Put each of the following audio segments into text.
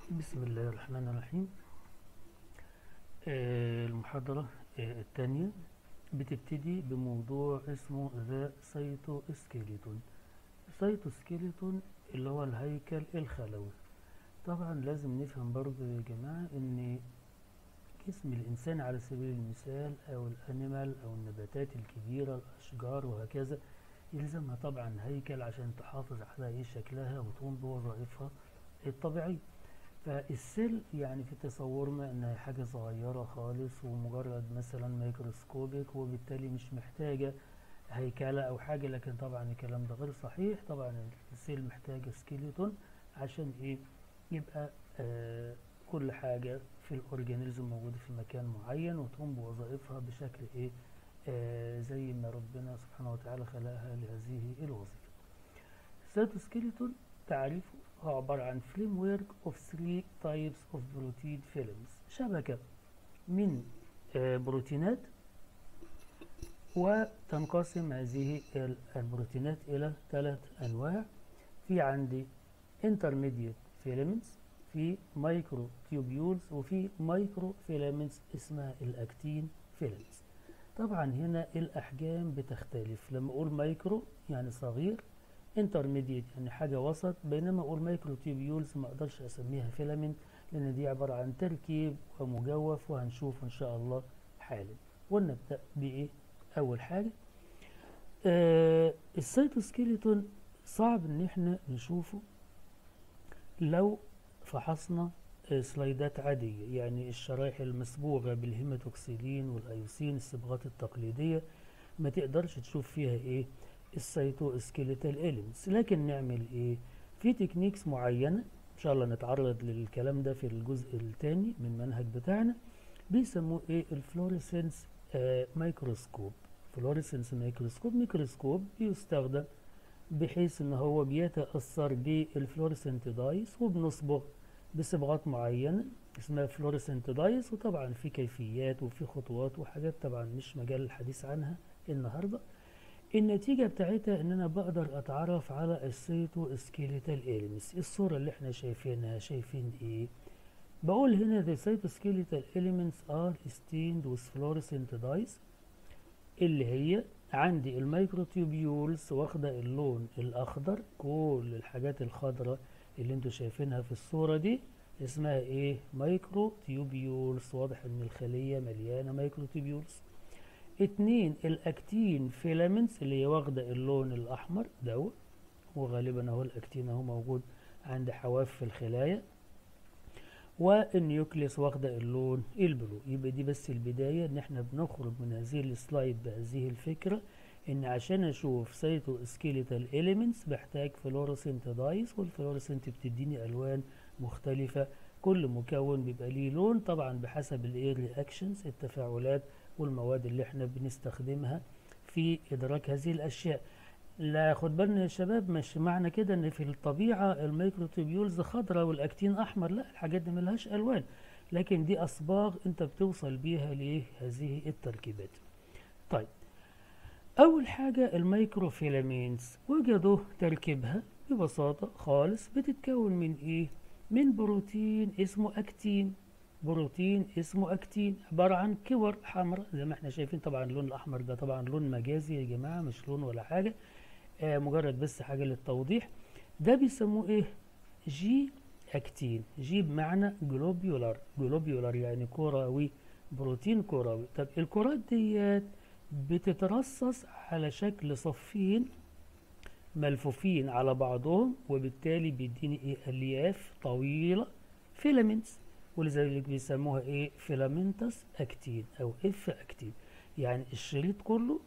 بسم الله الرحمن الرحيم آه، المحاضرة آه، الثانية بتبتدي بموضوع اسمه ذا سايتوسكيليتون سايتوسكيليتون اللي هو الهيكل الخلوي طبعا لازم نفهم برضو يا جماعة ان جسم الانسان على سبيل المثال او الانيمال او النباتات الكبيرة الاشجار وهكذا يلزمها طبعا هيكل عشان تحافظ على ايه شكلها وتقوم بوظائفها الطبيعية فالسيل يعني في تصورنا انها حاجة صغيرة خالص ومجرد مثلا ميكروسكوبيك وبالتالي مش محتاجة هيكلة او حاجة لكن طبعا الكلام ده غير صحيح طبعا السيل محتاجة سكيليتون عشان ايه يبقى آه كل حاجة في الاورجانيزم موجودة في مكان معين وتقوم بوظائفها بشكل ايه آه زي ما ربنا سبحانه وتعالى خلقها لهذه الوظيفة السيتوسكيليتون تعريفه هو عبارة عن فريم ورك of three types of protein films شبكة من آه بروتينات وتنقسم هذه البروتينات إلى ثلاث أنواع في عندي intermediate filaments في مايكرو تيوبيولز وفي مايكرو فيلامنتس اسمها الاكتين فيلامنتس طبعا هنا الأحجام بتختلف لما أقول مايكرو يعني صغير انترميديت يعني حاجة وسط بينما أقول مايكرو تيوبيولز ما أقدرش أسميها فيلامنت لأن دي عبارة عن تركيب ومجوف وهنشوف إن شاء الله حالا ونبدأ بإيه أول حاجة آه السيتوسكيليتون صعب إن إحنا نشوفه لو فحصنا آه سلايدات عادية يعني الشرايح المصبوغة بالهيماتوكسيلين والأيوسين الصبغات التقليدية ما تقدرش تشوف فيها إيه السيتوسكيليتال إيليمنتس لكن نعمل إيه في تكنيكس معينة إن شاء الله نتعرض للكلام ده في الجزء الثاني من المنهج بتاعنا بيسموه إيه الفلوريسنس آه مايكروسكوب فلوريسنس مايكروسكوب ميكروسكوب بيستخدم بحيث ان هو بيتأثر بالفلوريسنت دايس وبنصبغ بصبغات معينة اسمها فلوريسنت دايس وطبعا في كيفيات وفي خطوات وحاجات طبعا مش مجال الحديث عنها النهاردة النتيجة بتاعتها ان انا بقدر اتعرف على السيتو سكيليتال ايلمنتس الصورة اللي احنا شايفينها شايفين ايه بقول هنا the cytoskeletal elements are stained with fluorescent dyes اللي هي عندي الميكروتيوبيولز واخدة اللون الأخضر كل الحاجات الخضراء اللي انتوا شايفينها في الصورة دي اسمها ايه ميكروتيوبيولز واضح ان الخلية مليانة ميكروتيوبيولز اتنين الاكتين فيلامنتس اللي هي واخدة اللون الأحمر دوت وغالبا اهو الاكتين اهو موجود عند حواف الخلايا والنيوكليس واخدة اللون البلو يبقى دي بس البداية ان احنا بنخرج من هذه السلايد بهذه الفكرة ان عشان اشوف سيتو سكيليتال اليمنتس بحتاج فلورسنت دايس والفلورسنت بتديني الوان مختلفة كل مكون بيبقى ليه لون طبعا بحسب الايه رياكشنز التفاعلات والمواد اللي احنا بنستخدمها في ادراك هذه الاشياء لا خد بالنا يا شباب مش معنى كده ان في الطبيعه الميكروتوبيولز خضراء والاكتين احمر لا الحاجات دي ملهاش الوان لكن دي اصباغ انت بتوصل بيها لهذه التركيبات طيب اول حاجه الميكروفيلامينتس وجدوا تركيبها ببساطه خالص بتتكون من ايه من بروتين اسمه اكتين بروتين اسمه اكتين عباره عن كور حمراء زي ما احنا شايفين طبعا اللون الاحمر ده طبعا لون مجازي يا جماعه مش لون ولا حاجه آه مجرد بس حاجة للتوضيح ده بيسموه ايه جي اكتين جي بمعنى جلوبيولار جلوبيولار يعني كروي بروتين كروي طب الكرات ديت بتترصص على شكل صفين ملفوفين على بعضهم وبالتالي بيديني ايه الياف طويلة فيلامنتس ولذلك بيسموها ايه فيلامنتس اكتين او اف اكتين يعني الشريط كله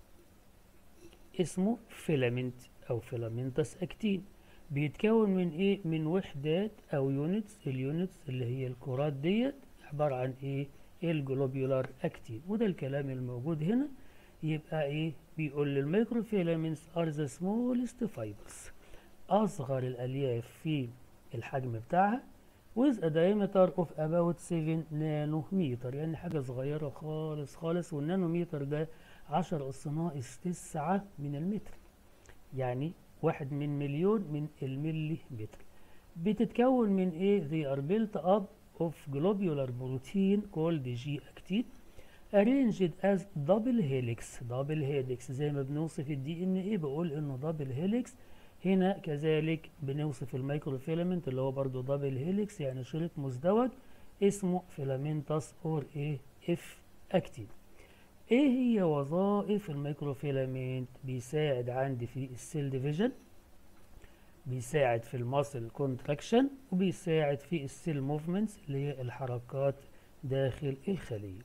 اسمه فيلامنت او فيلامنتس اكتين بيتكون من ايه من وحدات او يونتس اليونتس اللي هي الكرات ديت عبارة عن ايه الجلوبيولار اكتين وده الكلام الموجود هنا يبقى ايه بيقول للميكروفيلامنتس ار ذا سمولست فايبرز اصغر الالياف في الحجم بتاعها with a diameter of about 7 نانومتر يعني حاجة صغيرة خالص خالص والنانومتر ده عشر أس ناقص تسعة من المتر يعني واحد من مليون من الملي متر بتتكون من ايه they are built up of globular protein called G-actin arranged as double helix double helix زي ما بنوصف الدي ان ايه بقول انه double helix هنا كذلك بنوصف الميكروفيلامنت اللي هو برضو دبل هيليكس يعني شريط مزدوج اسمه فيلامنتس اور ايه اف اكتين ايه هي وظائف الميكروفيلامنت بيساعد عندي في السيل ديفيجن بيساعد في الماسل كونتراكشن وبيساعد في السيل موفمنتس اللي هي الحركات داخل الخليه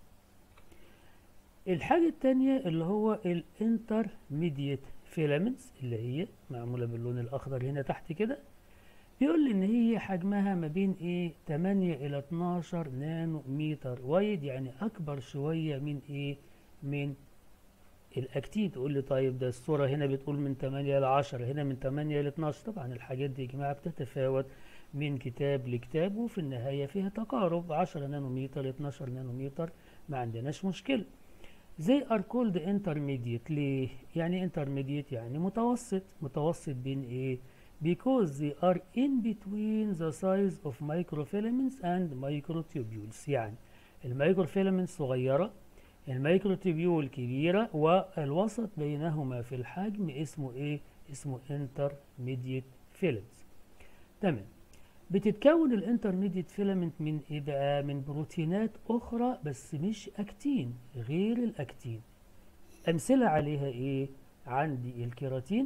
الحاجة التانية اللي هو الانترميديت فيلامنتس اللي هي معمولة باللون الأخضر هنا تحت كده بيقول لي إن هي حجمها ما بين إيه 8 إلى 12 نانو متر وايد يعني أكبر شوية من إيه من الأكتين تقول لي طيب ده الصورة هنا بتقول من 8 ل 10 هنا من 8 ل 12 طبعا الحاجات دي يا جماعة بتتفاوت من كتاب لكتاب وفي النهاية فيها تقارب 10 نانو متر 12 نانو متر ما عندناش مشكلة they are called intermediate ليه؟ يعني intermediate يعني متوسط متوسط بين ايه؟ because they are in between the size of microfilaments and microtubules يعني الميكروفيلامنت صغيرة الميكروتوبيول كبيرة والوسط بينهما في الحجم اسمه ايه؟ اسمه intermediate filaments تمام بتتكون الانترميديت فيلامنت من ايه بقى من بروتينات اخرى بس مش اكتين غير الاكتين امثله عليها ايه عندي الكيراتين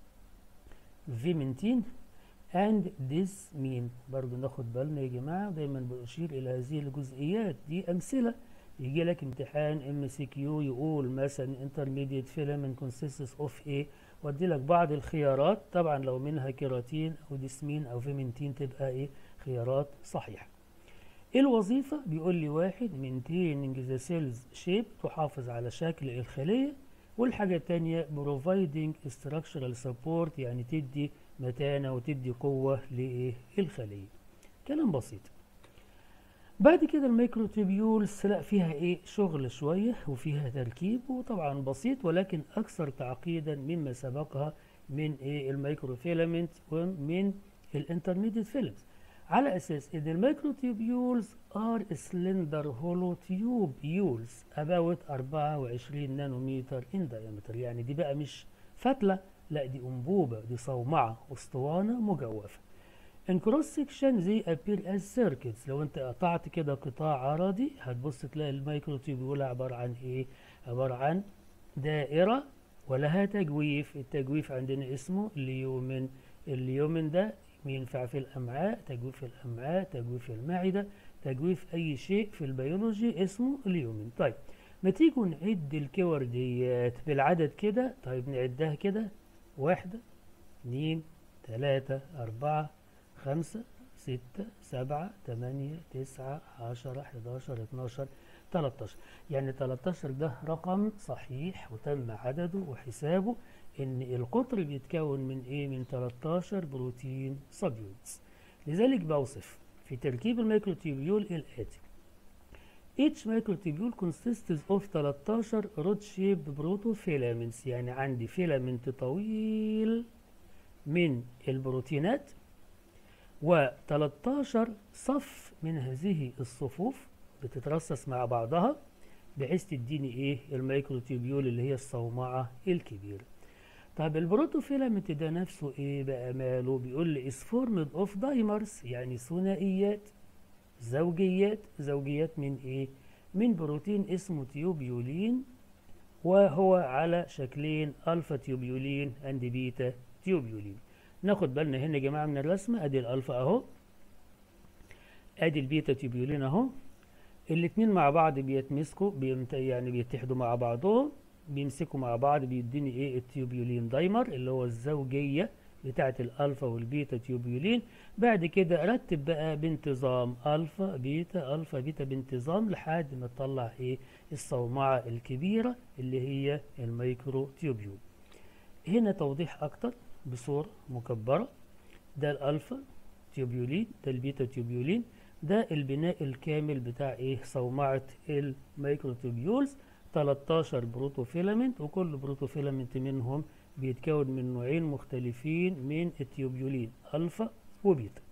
فيمنتين اند ديسمين برضو ناخد بالنا يا جماعه دايما بشير الى هذه الجزئيات دي امثله يجي لك امتحان ام سي كيو يقول مثلا انترميديت فيلامنت كونسيستس اوف ايه وادي لك بعض الخيارات طبعا لو منها كيراتين او ديسمين او فيمنتين تبقى ايه خيارات صحيحه ايه الوظيفه بيقول لي واحد maintaining the cells shape تحافظ على شكل الخليه والحاجه الثانيه providing structural support يعني تدي متانه وتدي قوه للخليه كلام بسيط بعد كده الميكروتوبيولز لا فيها ايه شغل شويه وفيها تركيب وطبعا بسيط ولكن اكثر تعقيدا مما سبقها من ايه الميكروفيلامنت ومن الانترميديت فيلمز على اساس ان الميكروتوبيولز ار سلندر هولو تيوبيولز about 24 نانومتر ان diameter يعني دي بقى مش فتله لا دي انبوبه دي صومعه اسطوانه مجوفه ان كروس سيكشن زي ابير از سيركتس لو انت قطعت كده قطاع عرضي هتبص تلاقي الميكروتوبيول عباره عن ايه عباره عن دائره ولها تجويف التجويف عندنا اسمه اليومن اليومن ده ينفع في الامعاء تجويف الامعاء تجويف المعده تجويف اي شيء في البيولوجي اسمه اليومن طيب ما تيجوا نعد الكور ديت بالعدد كده طيب نعدها كده واحده اتنين تلاته اربعه خمسة ستة سبعة تمانية تسعة عشرة حداشر اتناشر تلاتاشر يعني تلاتاشر ده رقم صحيح وتم عدده وحسابه ان القطر بيتكون من ايه من تلاتاشر بروتين سبيوتس لذلك بوصف في تركيب الميكروتيبيول الاتي each microtubule consists of 13 rod shaped protofilaments يعني عندي فيلامنت طويل من البروتينات و13 صف من هذه الصفوف بتترصص مع بعضها بحيث تديني ايه الميكروتوبيول اللي هي الصومعه الكبيره طب البروتوفيلامنت ده نفسه ايه بقى ماله بيقول لي is formed of dimers يعني ثنائيات زوجيات زوجيات من ايه من بروتين اسمه تيوبيولين وهو على شكلين الفا تيوبيولين اند بيتا تيوبيولين ناخد بالنا هنا يا جماعه من الرسمه ادي الالفا اهو ادي البيتا تيوبيولين اهو الاتنين مع بعض بيتمسكوا بيمت... يعني بيتحدوا مع بعضهم بيمسكوا مع بعض بيديني ايه التيوبيولين دايمر اللي هو الزوجيه بتاعه الالفا والبيتا تيوبيولين بعد كده رتب بقى بانتظام الفا بيتا الفا بيتا بانتظام لحد ما تطلع ايه الصومعه الكبيره اللي هي الميكرو تيوبيول هنا توضيح اكتر بصورة مكبرة ده الألفا تيوبيولين ده البيتا تيوبيولين ده البناء الكامل بتاع ايه صومعة الميكروتوبيولز 13 بروتوفيلامنت وكل بروتوفيلامنت منهم بيتكون من نوعين مختلفين من التيوبيولين ألفا وبيتا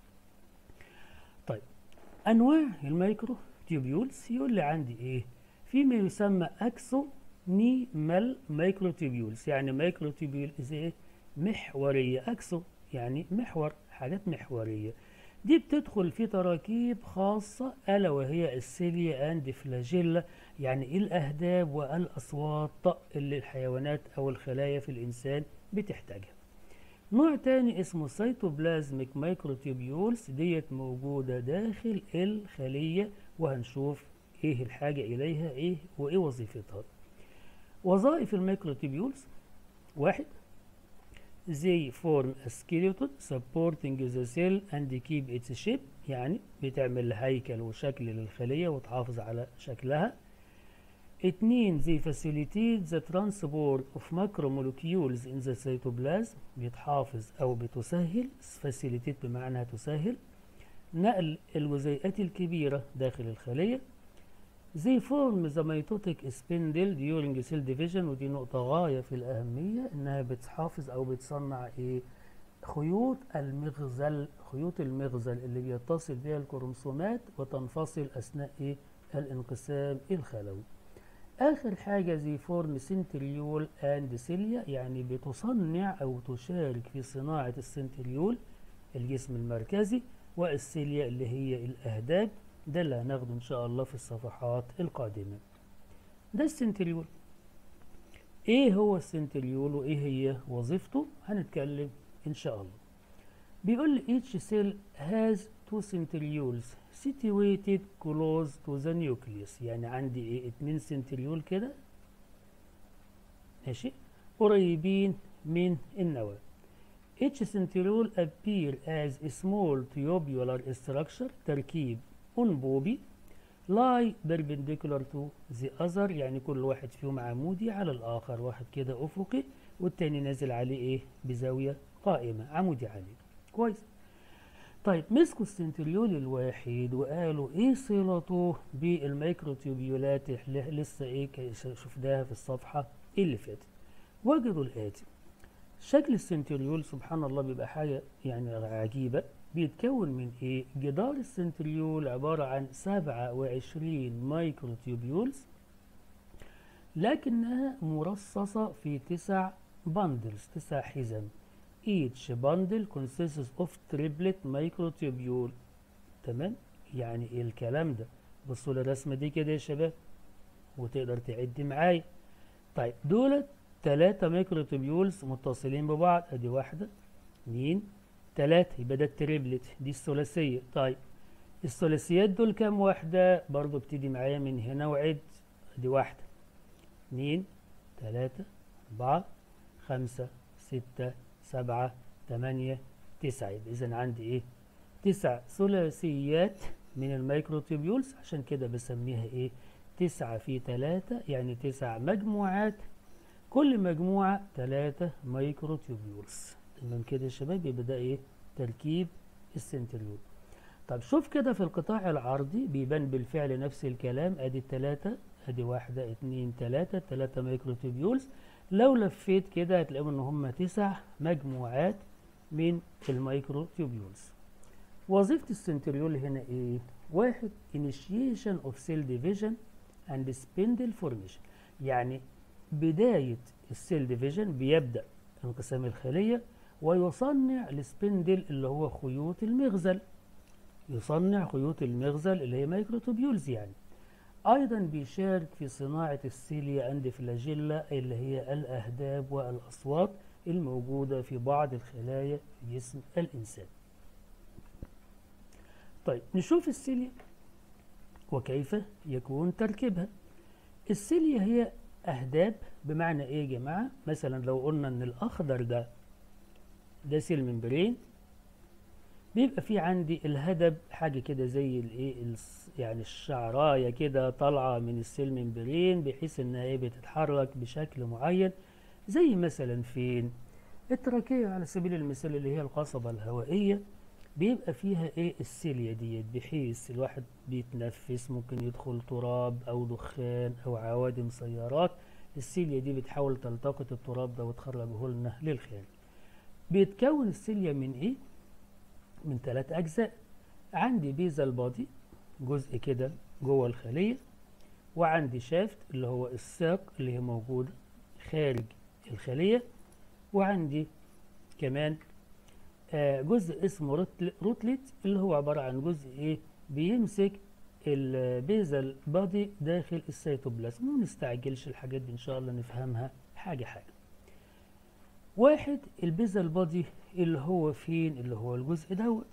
طيب انواع الميكرو تيوبيولز يقول لي عندي ايه في ما يسمى اكسونيمال مايكرو تيوبيولز يعني مايكرو تيوبيولز ايه محوريه اكسو يعني محور حاجات محوريه دي بتدخل في تراكيب خاصة ألا وهي السيليا أند فلاجيلا يعني إيه الأهداب والأصوات اللي الحيوانات أو الخلايا في الإنسان بتحتاجها نوع تاني اسمه سيتوبلازميك مايكروتيبيولز ديت موجودة داخل الخلية وهنشوف ايه الحاجة اليها ايه وايه وظيفتها وظائف الميكروتيبيولز واحد they form a skeleton supporting the cell and keep its shape يعني بتعمل هيكل وشكل للخلية وتحافظ على شكلها اتنين they facilitate the transport of macromolecules in the cytoplasm بتحافظ أو بتسهل facilitate بمعنى تسهل نقل الجزيئات الكبيرة داخل الخلية they form the mitotic spindle during cell division ودي نقطة غاية في الأهمية إنها بتحافظ أو بتصنع إيه خيوط المغزل خيوط المغزل اللي بيتصل بها الكروموسومات وتنفصل أثناء إيه الانقسام الخلوي آخر حاجة زي فورم سنتريول أند سيليا يعني بتصنع أو تشارك في صناعة السنتريول الجسم المركزي والسيليا اللي هي الأهداب ده اللي هناخده إن شاء الله في الصفحات القادمة ده السنتريول إيه هو السنتريول وإيه هي وظيفته هنتكلم إن شاء الله بيقول لي each cell has two centrioles situated close to the nucleus يعني عندي ايه اتنين سنتريول كده ماشي قريبين من النواة each centriole appear as a small tubular structure تركيب أنبوبي lie perpendicular to the other يعني كل واحد فيهم عمودي على الآخر واحد كده أفقي والتاني نازل عليه ايه بزاوية قائمة عمودي عليه كويس طيب مسكوا السنتريول الواحد وقالوا ايه صلته بالميكروتيوبيولات اللي لسه ايه شفناها في الصفحة اللي فاتت وجدوا الآتي شكل السنتريول سبحان الله بيبقى حاجة يعني عجيبة بيتكون من ايه جدار السنتريول عبارة عن 27 مايكروتيوبيولز لكنها مرصصة في تسع باندلز تسع حزم each bundle consists of triplet microtubule تمام يعني ايه الكلام ده بصوا للرسمه دي كده يا شباب وتقدر تعد معايا طيب دولت ثلاثة مايكروتوبيولز متصلين ببعض ادي واحدة اتنين تلاتة يبقى ده التريبلت دي الثلاثية طيب الثلاثيات دول كام واحدة برضو ابتدي معايا من هنا وعد ادي واحدة اتنين تلاتة اربعة خمسة ستة سبعة تمانية تسعة يبقى إذا عندي إيه؟ تسع ثلاثيات من الميكروتوبيولز عشان كده بسميها إيه؟ تسعة في تلاتة يعني تسع مجموعات كل مجموعة تلاتة ميكروتوبيولز تمام كده يا شباب يبقى ده إيه؟ تركيب السنتريول طب شوف كده في القطاع العرضي بيبان بالفعل نفس الكلام ادي التلاتة ادي واحدة اتنين تلاتة تلاتة ميكروتوبيولز لو لفيت كده هتلاقوا ان هم تسع مجموعات من الميكروتوبيولز وظيفة السنتريول هنا ايه واحد initiation of cell division and spindle formation يعني بداية السيل ديفيجن بيبدأ انقسام الخلية ويصنع السبندل اللي هو خيوط المغزل يصنع خيوط المغزل اللي هي مايكروتوبيولز يعني أيضا بيشارك في صناعة السيليا أند فلاجيلا اللي هي الأهداب والأصوات الموجودة في بعض الخلايا في جسم الإنسان طيب نشوف السيليا وكيف يكون تركيبها السيليا هي أهداب بمعنى إيه يا جماعة مثلا لو قلنا إن الأخضر ده ده سيل ممبرين بيبقى في عندي الهدب حاجة كده زي الايه يعني الشعراية كده طالعة من السيل ممبرين بحيث انها ايه بتتحرك بشكل معين زي مثلا فين التراكية على سبيل المثال اللي هي القصبة الهوائية بيبقى فيها ايه السيليا ديت بحيث الواحد بيتنفس ممكن يدخل تراب او دخان او عوادم سيارات السيليا دي بتحاول تلتقط التراب ده وتخرجه لنا للخارج بيتكون السيليا من ايه من ثلاث أجزاء عندي بيزال بادي جزء كده جوه الخلية وعندي شافت اللي هو الساق اللي هي موجودة خارج الخلية وعندي كمان آه جزء اسمه روتل- روتلت اللي هو عبارة عن جزء ايه بيمسك البيزال بادي داخل السيتوبلازم ما نستعجلش الحاجات دي ان شاء الله نفهمها حاجة حاجة واحد البيزال بادي اللي هو فين اللي هو الجزء دوت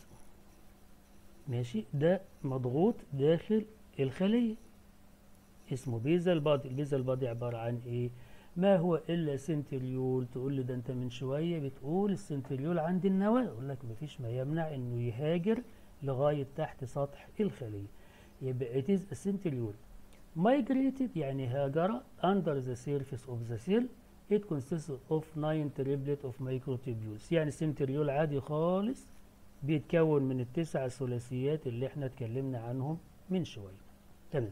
ماشي ده مضغوط داخل الخلية اسمه بيزال بادي البيزال بادي عبارة عن ايه ما هو الا سنتريول تقول لي ده انت من شوية بتقول السنتريول عند النواة اقول لك مفيش ما يمنع انه يهاجر لغاية تحت سطح الخلية يبقى it is a centriole migrated يعني هاجر under the surface of the cell it consists of nine triplet of microtubules يعني سنتريول عادي خالص بيتكون من التسع ثلاثيات اللي احنا اتكلمنا عنهم من شوية تمام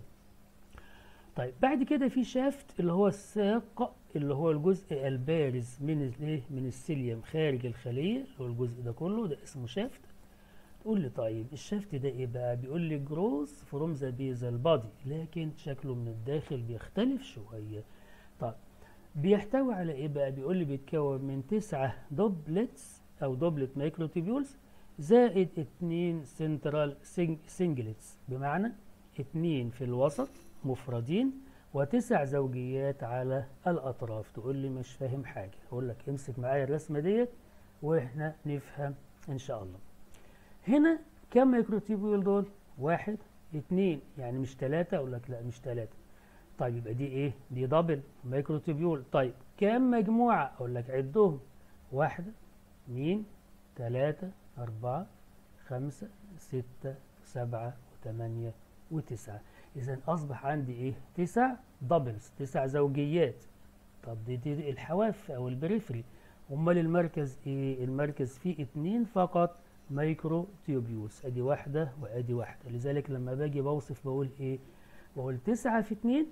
طيب بعد كده في شافت اللي هو الساق اللي هو الجزء البارز من الايه من السيليوم خارج الخليه اللي هو الجزء ده كله ده اسمه شافت تقول لي طيب الشافت ده ايه بقى بيقول لي جروس فروم ذا بيزال بادي لكن شكله من الداخل بيختلف شويه طيب بيحتوي على ايه بقى بيقول لي بيتكون من تسعة دوبلتس او دوبلت مايكروتيبيولز زائد اتنين سنترال سنجلتس بمعنى اتنين في الوسط مفردين وتسع زوجيات على الأطراف تقول لي مش فاهم حاجة أقول لك امسك معايا الرسمة ديت وإحنا نفهم إن شاء الله هنا كم ميكروتيبيول دول واحد اتنين يعني مش تلاتة أقول لك لا مش تلاتة طيب يبقى دي إيه دي دبل ميكروتيبيول طيب كم مجموعة أقول لك عدهم واحدة اتنين تلاتة أربعة خمسة ستة سبعة وثمانية وتسعة إذا أصبح عندي إيه؟ تسع دبلز تسع زوجيات طب دي, دي الحواف أو البريفري أمال المركز إيه؟ المركز فيه اتنين فقط مايكرو تيوبيوس أدي واحدة وأدي واحدة لذلك لما باجي بوصف بقول إيه؟ بقول تسعة في اتنين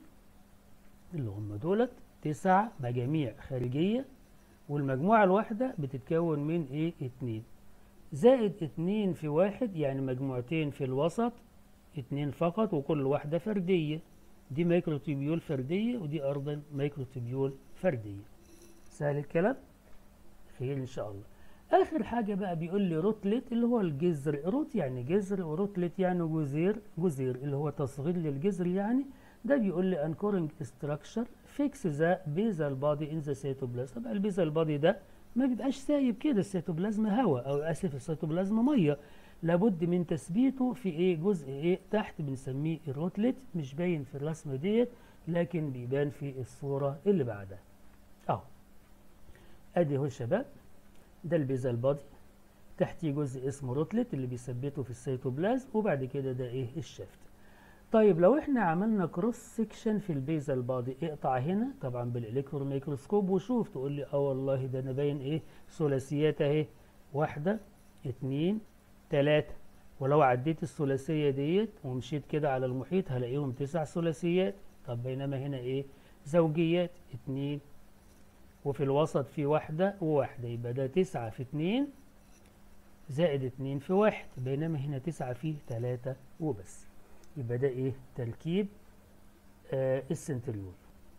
اللي هم دولت تسع مجاميع خارجية والمجموعة الواحدة بتتكون من إيه؟ اتنين زائد اتنين في واحد يعني مجموعتين في الوسط اتنين فقط وكل واحدة فردية دي مايكروتيبيول فردية ودي أيضا مايكروتيبيول فردية سهل الكلام خير إن شاء الله آخر حاجة بقى بيقول لي روتلت اللي هو الجذر روت يعني جذر وروتلت يعني جزير جزير اللي هو تصغير للجذر يعني ده بيقول لي انكورنج ستراكشر فيكس ذا بيزال بادي ان ذا سيتوبلازم طبعا البيزال بادي ده ما بيبقاش سايب كده السيتوبلازم هواء او اسف السيتوبلازم ميه لابد من تثبيته في ايه جزء ايه تحت بنسميه الروتلت مش باين في الرسمه ديت لكن بيبان في الصوره اللي بعدها اهو ادي اهو الشباب ده البيزال بادي تحتيه جزء اسمه روتلت اللي بيثبته في السيتوبلازم وبعد كده ده ايه الشافت طيب لو احنا عملنا كروس سيكشن في البيزال بادي اقطع هنا طبعا بالالكترون ميكروسكوب وشوف تقول لي اه والله ده انا باين ايه ثلاثيات اهي واحده اتنين تلاتة ولو عديت الثلاثية ديت ومشيت كده على المحيط هلاقيهم تسع ثلاثيات طب بينما هنا ايه زوجيات اتنين وفي الوسط في واحدة وواحدة يبقى ده تسعة في اتنين زائد اتنين في واحد بينما هنا تسعة في تلاتة وبس يبقى ده ايه تركيب آه السنتريول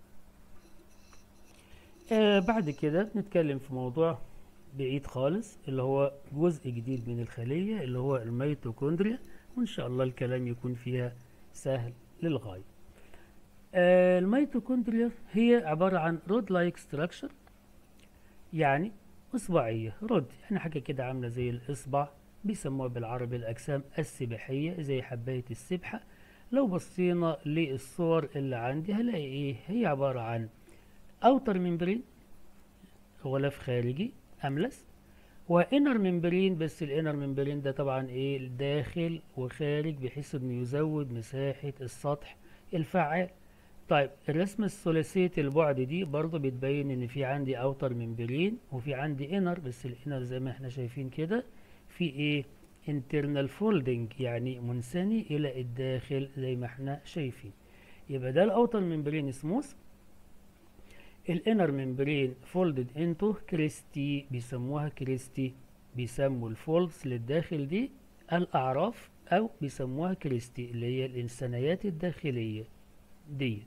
آه بعد كده نتكلم في موضوع بعيد خالص اللي هو جزء جديد من الخلية اللي هو الميتوكوندريا وإن شاء الله الكلام يكون فيها سهل للغاية آه الميتوكوندريا هي عبارة عن رود لايك ستراكشر يعني إصبعية رود يعني حاجة كده عاملة زي الإصبع بيسموها بالعربي الأجسام السباحية زي حباية السبحة لو بصينا للصور اللي عندي هلاقي إيه هي عبارة عن أوتر ممبرين غلاف خارجي املس وانر ممبرين بس الانر ممبرين ده طبعا ايه داخل وخارج بحيث انه يزود مساحة السطح الفعال طيب الرسمة الثلاثية البعد دي برضه بتبين ان في عندي اوتر ممبرين وفي عندي انر بس الانر زي ما احنا شايفين كده في ايه internal folding يعني منثني الى الداخل زي ما احنا شايفين يبقى ده الاوتر ممبرين سموث الانر ممبرين فولدد انتو كريستي بيسموها كريستي بيسموا الفولدز للداخل دي الأعراف أو بيسموها كريستي اللي هي الإنسانيات الداخلية ديت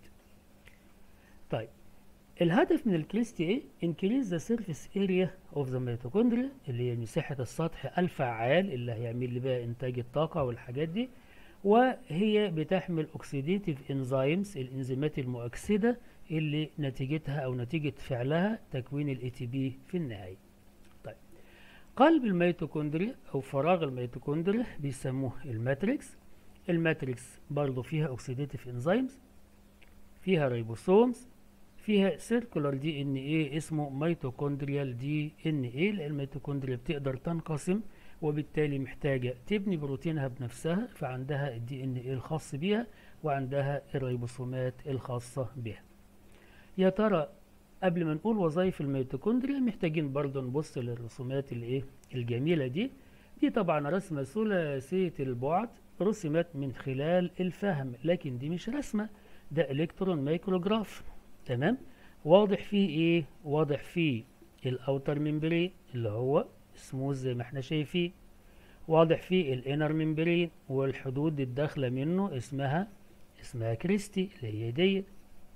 طيب الهدف من الكريستي ايه؟ increase the surface area of the mitochondria اللي هي مساحة السطح الفعال اللي هيعمل لي بقى إنتاج الطاقة والحاجات دي وهي بتحمل اوكسيديتيف انزيمز الانزيمات المؤكسده اللي نتيجتها او نتيجه فعلها تكوين الاي تي بي في النهايه طيب قلب الميتوكوندريا او فراغ الميتوكوندريا بيسموه الماتريكس الماتريكس برضو فيها اوكسيديتيف انزيمز فيها ريبوسومز فيها سيركولار دي ان ايه اسمه ميتوكوندريال دي ان ايه لان الميتوكوندريا بتقدر تنقسم وبالتالي محتاجة تبني بروتينها بنفسها فعندها الدي ان ايه الخاص بيها وعندها الريبوسومات الخاصة بها يا ترى قبل ما نقول وظائف الميتوكوندريا محتاجين برضه نبص للرسومات الايه الجميلة دي دي طبعا رسمة ثلاثية البعد رسمت من خلال الفهم لكن دي مش رسمة ده الكترون مايكروجراف تمام واضح فيه ايه واضح فيه الاوتر ممبرين اللي هو سموث زي ما احنا شايفين واضح فيه الانر ممبرين والحدود الداخله منه اسمها اسمها كريستي اللي هي ديت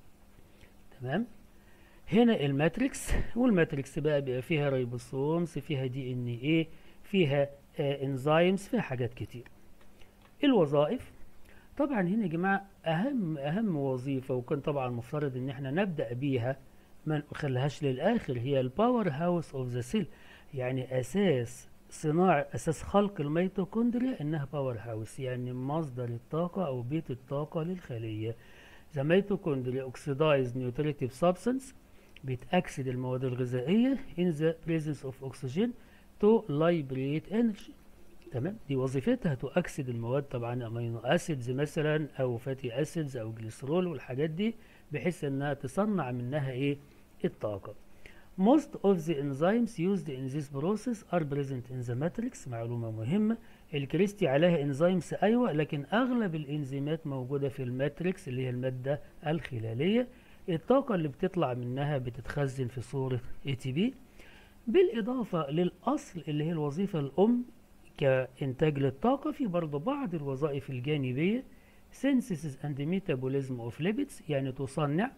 تمام هنا الماتريكس والماتريكس بقى بيبقى فيها ريبوسومز فيها دي ان ايه فيها آه انزيمز فيها حاجات كتير الوظائف طبعا هنا يا جماعه اهم اهم وظيفه وكان طبعا المفترض ان احنا نبدا بيها ما نخليهاش للاخر هي الباور هاوس اوف ذا سيل يعني اساس صناعة اساس خلق الميتوكوندريا انها باور هاوس يعني مصدر الطاقة او بيت الطاقة للخلية The mitochondria oxidize nutritive substance بتأكسد المواد الغذائية in the presence of oxygen to liberate energy تمام دي وظيفتها تؤكسد المواد طبعا امينو اسيدز مثلا او فاتي اسيدز او جليسرول والحاجات دي بحيث انها تصنع منها ايه الطاقه Most of the enzymes used in this process are present in the matrix معلومة مهمة الكريستي عليها انزيمز ايوه لكن اغلب الانزيمات موجودة في الماتريكس اللي هي المادة الخلالية الطاقة اللي بتطلع منها بتتخزن في صورة ATP بالاضافة للاصل اللي هي الوظيفة الام كإنتاج للطاقة في برضه بعض الوظائف الجانبية synthesis and metabolism of lipids يعني تصنع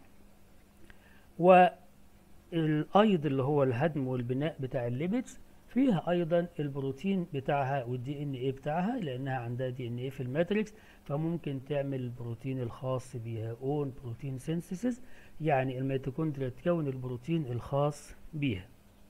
والأيض اللي هو الهدم والبناء بتاع الليبيدز فيها أيضا البروتين بتاعها والدي ان ايه بتاعها لأنها عندها دي ان ايه في الماتريكس فممكن تعمل البروتين الخاص بيها اون بروتين سينثيسيس يعني الميتوكوندريا تكون البروتين الخاص بيها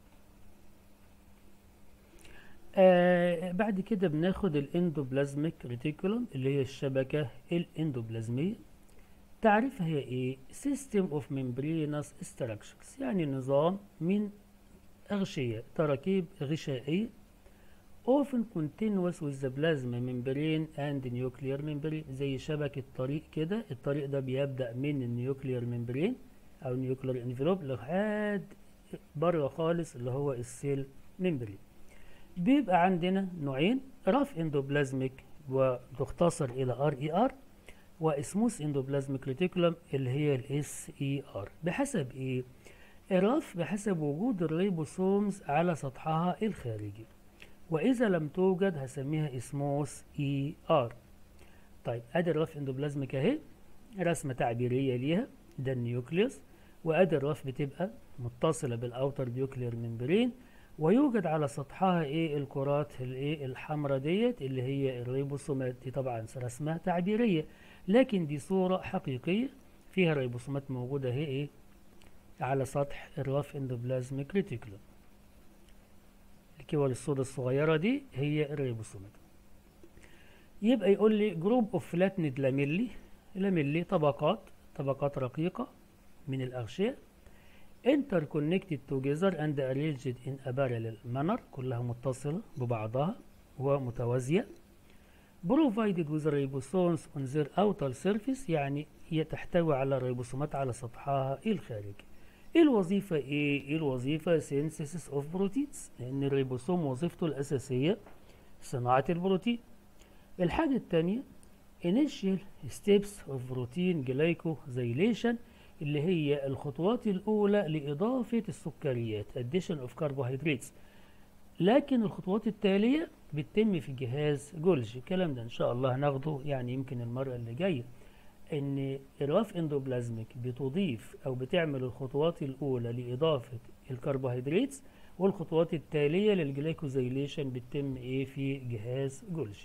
آه بعد كده بناخد الاندوبلازميك ريتيكولوم اللي هي الشبكة الاندوبلازمية تعريفها هي ايه system of membranous structures يعني نظام من أغشية تراكيب غشائية often continuous with the plasma membrane and nuclear membrane زي شبكة طريق كده الطريق ده بيبدأ من النيوكلير ممبرين أو نيوكلير انفلوب لحد بره خالص اللي هو السيل ممبرين بيبقى عندنا نوعين راف اندوبلازميك وتختصر الى ار اي ار واسموس اندوبلازميك ريتيكولم اللي هي الاس اي ار بحسب ايه الراف بحسب وجود الريبوسومز على سطحها الخارجي واذا لم توجد هسميها اسموس اي ار طيب ادي الراف اندوبلازميك اهي رسمه تعبيريه ليها ده النيوكليوس وادي الراف بتبقى متصله بالاوتر نيوكلير ممبرين ويوجد على سطحها ايه الكرات الايه الحمراء ديت اللي هي الريبوسومات دي طبعا رسمها تعبيريه لكن دي صوره حقيقيه فيها الريبوسومات موجوده هي ايه على سطح الراف اندوبلازميك ريتيكولوم الكور السوداء الصغيره دي هي الريبوسومات يبقى يقول لي جروب اوف فلاتند لاميلي لاميلي طبقات طبقات رقيقه من الاغشيه interconnected together and arranged in a parallel manner كلها متصلة ببعضها ومتوازية provided with ribosomes on their outer surface يعني هي تحتوي على الريبوسومات على سطحها الخارجي الوظيفة ايه؟ إيه الوظيفة synthesis of proteins لأن الريبوسوم وظيفته الأساسية صناعة البروتين الحاجة الثانية initial steps of protein glycosylation اللي هي الخطوات الأولى لإضافة السكريات addition of carbohydrates لكن الخطوات التالية بتتم في جهاز جولجي الكلام ده ان شاء الله هناخده يعني يمكن المرة اللي جاية ان الراف اندوبلازميك بتضيف او بتعمل الخطوات الاولى لاضافة الكربوهيدرات والخطوات التالية للجليكوزيليشن بتتم ايه في جهاز جولجي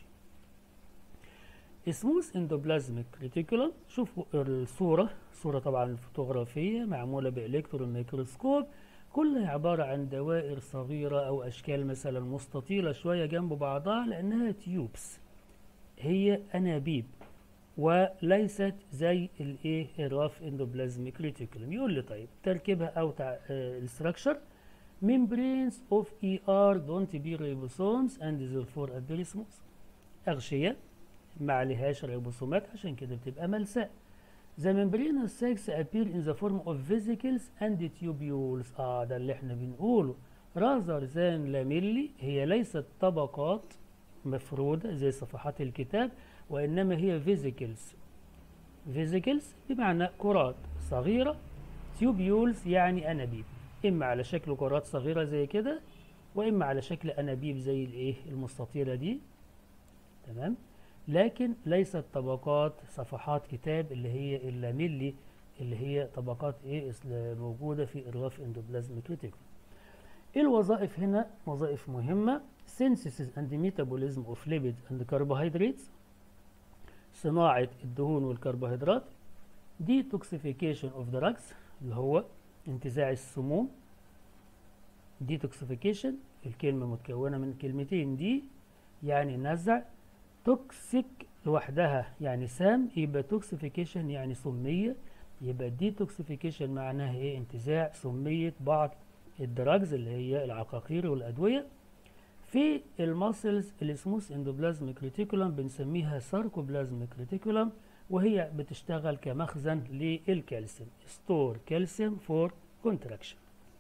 سموث اندوبلازميك ريتيكولم شوفوا الصورة صورة طبعا فوتوغرافية معمولة بإلكترون ميكروسكوب كلها عبارة عن دوائر صغيرة أو أشكال مثلا مستطيلة شوية جنب بعضها لأنها تيوبس هي أنابيب وليست زي الايه الراف اندوبلازميك ريتيكولم يقول لي طيب تركيبها او الستراكشر membranes of ER don't be ribosomes and therefore are very smooth أغشية ما عليهاش ريبوسومات عشان كده بتبقى ملساء The membranous sacs appear in the form of vesicles and tubules اه ده اللي احنا بنقوله rather than lamellae هي ليست طبقات مفرودة زي صفحات الكتاب وإنما هي vesicles vesicles بمعنى كرات صغيرة tubules يعني أنابيب إما على شكل كرات صغيرة زي كده وإما على شكل أنابيب زي الإيه المستطيلة دي تمام لكن ليست طبقات صفحات كتاب اللي هي اللاميلي اللي هي طبقات ايه موجوده في الراف اندوبلازميك ريتيكولم الوظائف هنا وظائف مهمه synthesis and metabolism of lipids and carbohydrates صناعه الدهون والكربوهيدرات detoxification of drugs اللي هو انتزاع السموم detoxification الكلمه متكونه من كلمتين دي يعني نزع توكسيك لوحدها يعني سام يبقى توكسيفيكيشن يعني سمية يبقى ديتوكسيفيكيشن معناها ايه انتزاع سمية بعض الدراجز اللي هي العقاقير والأدوية في الماسلز الاسموس اندوبلازميك ريتيكولم بنسميها ساركوبلازميك ريتيكولم وهي بتشتغل كمخزن للكالسيوم ستور كالسيوم فور كونتراكشن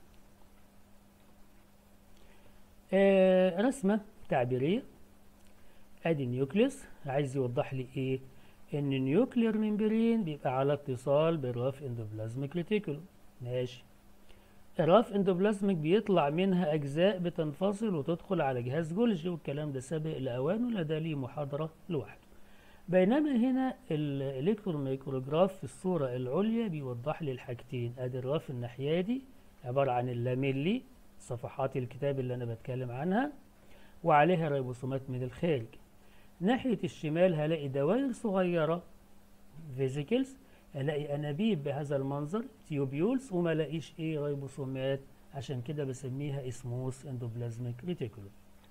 آه رسمة تعبيرية ادي نيوكليس عايز يوضح لي ايه ان النيوكلير ممبرين بيبقى على اتصال بالراف اندوبلازميك ريتيكولوم ماشي الراف اندوبلازميك بيطلع منها اجزاء بتنفصل وتدخل على جهاز جولجي والكلام ده سابق لاوانه لا ده ليه محاضره لوحده بينما هنا الالكترون ميكروجراف في الصوره العليا بيوضح لي الحاجتين ادي الراف الناحيه دي عباره عن اللاميلي صفحات الكتاب اللي انا بتكلم عنها وعليها ريبوسومات من الخارج ناحية الشمال هلاقي دوائر صغيرة فيزيكلز هلاقي أنابيب بهذا المنظر تيوبيولز وما لاقيش إيه ريبوسومات عشان كده بسميها اسموس اندوبلازميك ريتيكولوم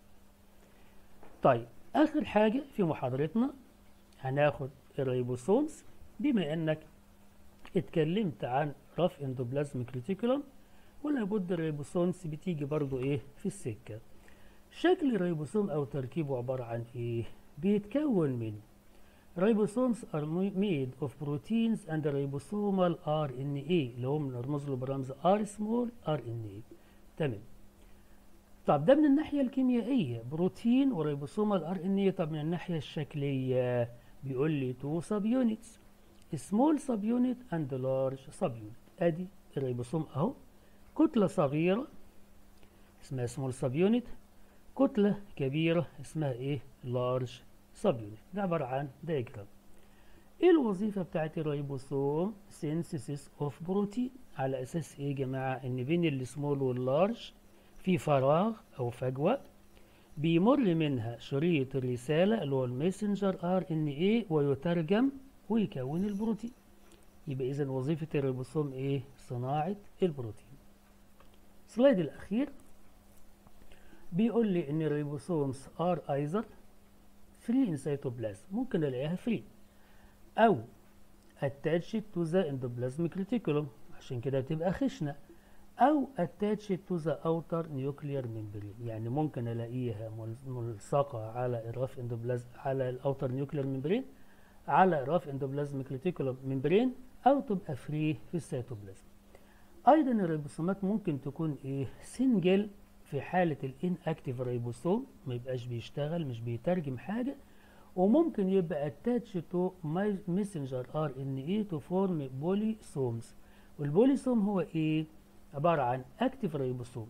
طيب آخر حاجة في محاضرتنا هناخد الريبوسومز بما إنك اتكلمت عن رف اندوبلازميك ريتيكولوم ولا بد الريبوسومز بتيجي برضو إيه في السكة شكل الريبوسوم أو تركيبه عبارة عن إيه؟ بيتكون من ribosomes are made of proteins and ribosomal RNA اللي هم نرمز له برمز R small RNA تمام طب ده من الناحية الكيميائية بروتين وريبوسومال ار ان اي طب من الناحية الشكلية بيقول لي تو سب يونتس سمول سب يونت اند لارج سب يونت ادي الريبوسوم اهو كتلة صغيرة اسمها سمول سب يونت كتلة كبيرة اسمها ايه لارج سب يونت ده عبارة عن دايجرام ايه الوظيفة بتاعت الريبوسوم سينسيسيس اوف بروتين على اساس ايه يا جماعة ان بين السمول واللارج في فراغ او فجوة بيمر منها شريط الرسالة اللي هو الميسنجر ار ان ايه ويترجم ويكون البروتين يبقى اذا وظيفة الريبوسوم ايه صناعة البروتين السلايد الاخير بيقول لي ان الريبوسومز ار ايزر فري ان سيتوبلازم ممكن الاقيها فري او attached to the endoplasmic reticulum عشان كده بتبقى خشنة او attached to the outer nuclear membrane يعني ممكن الاقيها ملصقة على الراف اندوبلازم على الاوتر نيوكلير ممبرين على الراف اندوبلازميك ريتيكولوم ممبرين او تبقى فري في السيتوبلازم ايضا الريبوسومات ممكن تكون ايه سنجل في حالة الان اكتيف ريبوسوم ما يبقاش بيشتغل مش بيترجم حاجة وممكن يبقى attached to messenger RNA to form polysomes والبوليسوم هو ايه؟ عبارة عن اكتيف ريبوسوم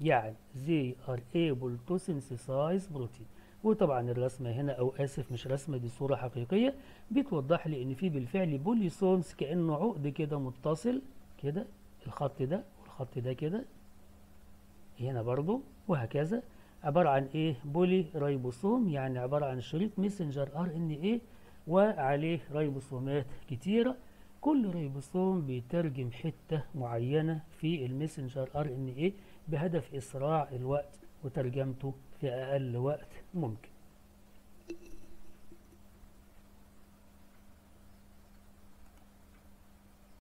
يعني they are able to synthesize protein وطبعا الرسمة هنا أو آسف مش رسمة دي صورة حقيقية بتوضح لي إن في بالفعل بوليسومز كأنه عقد كده متصل كده الخط ده والخط ده كده هنا برضو وهكذا عبارة عن إيه بولي رايبوسوم يعني عبارة عن شريط ميسنجر ار ان ايه وعليه ريبوسومات كتيرة كل ريبوسوم بيترجم حتة معينة في الميسنجر ار ان ايه بهدف إسراع الوقت وترجمته في أقل وقت ممكن